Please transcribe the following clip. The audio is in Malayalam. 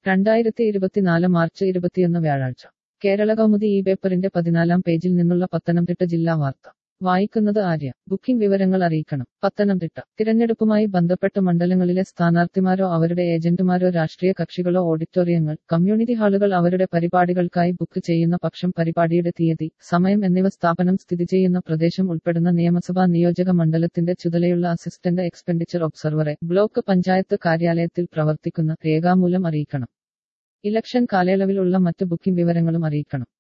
രണ്ടായിരത്തി ഇരുപത്തിനാല് മാർച്ച് ഇരുപത്തിയൊന്ന് വ്യാഴാഴ്ച കേരള കൗമുദി ഈ പേപ്പറിന്റെ പതിനാലാം പേജിൽ നിന്നുള്ള പത്തനംതിട്ട ജില്ലാ വാർത്ത വായിക്കുന്നത് ആര്യ ബുക്കിംഗ് വിവരങ്ങൾ അറിയിക്കണം പത്തനംതിട്ട തിരഞ്ഞെടുപ്പുമായി ബന്ധപ്പെട്ട് മണ്ഡലങ്ങളിലെ സ്ഥാനാർത്ഥിമാരോ അവരുടെ ഏജന്റുമാരോ രാഷ്ട്രീയ കക്ഷികളോ ഓഡിറ്റോറിയങ്ങൾ കമ്മ്യൂണിറ്റി ഹാളുകൾ അവരുടെ പരിപാടികൾക്കായി ബുക്ക് ചെയ്യുന്ന പക്ഷം പരിപാടിയുടെ തീയതി സമയം എന്നിവ സ്ഥാപനം സ്ഥിതി ചെയ്യുന്ന പ്രദേശം ഉൾപ്പെടുന്ന നിയമസഭാ നിയോജക മണ്ഡലത്തിന്റെ ചുമതലയുള്ള അസിസ്റ്റന്റ് എക്സ്പെൻഡിച്ചർ ഒബ്സർവറെ ബ്ലോക്ക് പഞ്ചായത്ത് കാര്യാലയത്തിൽ പ്രവർത്തിക്കുന്ന രേഖാമൂലം അറിയിക്കണം ഇലക്ഷൻ കാലയളവിലുള്ള മറ്റ് ബുക്കിംഗ് വിവരങ്ങളും അറിയിക്കണം